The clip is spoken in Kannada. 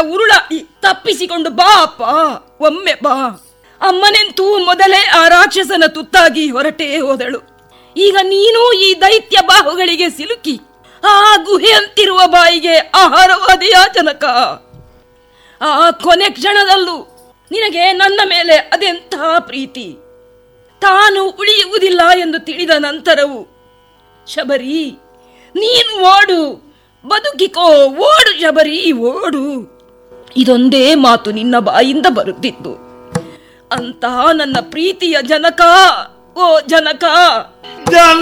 ಉರುಳಾಡಿ ತಪ್ಪಿಸಿಕೊಂಡು ಬಾ ಅಪ್ಪ ಒಮ್ಮೆ ಬಾ ಅಮ್ಮನೆಂತೂ ಮೊದಲೇ ಆ ರಾಕ್ಷಸನ ತುತ್ತಾಗಿ ಹೊರಟೇ ಹೋದಳು ಈಗ ನೀನು ಈ ದೈತ್ಯ ಬಾಹುಗಳಿಗೆ ಸಿಲುಕಿ ಆ ಗುಹೆಯಂತಿರುವ ಬಾಯಿಗೆ ಆಹಾರವಾದಿಯಾ ಜನಕ ಆ ಕೊನೆ ಕ್ಷಣದಲ್ಲೂ ನಿನಗೆ ನನ್ನ ಮೇಲೆ ಅದೆಂತಹ ಪ್ರೀತಿ ತಾನು ಉಳಿಯುವುದಿಲ್ಲ ಎಂದು ತಿಳಿದ ನಂತರವು ಶಬರಿ ನೀನು ಓಡು ಬದುಕಿಕೋ ಓಡು ಶಬರಿ ಓಡು ಇದೊಂದೇ ಮಾತು ನಿನ್ನ ಬಾಯಿಂದ ಬರುತ್ತಿತ್ತು ಅಂತಹ ನನ್ನ ಪ್ರೀತಿಯ ಜನಕ ಓ ಜನಕ ಜನ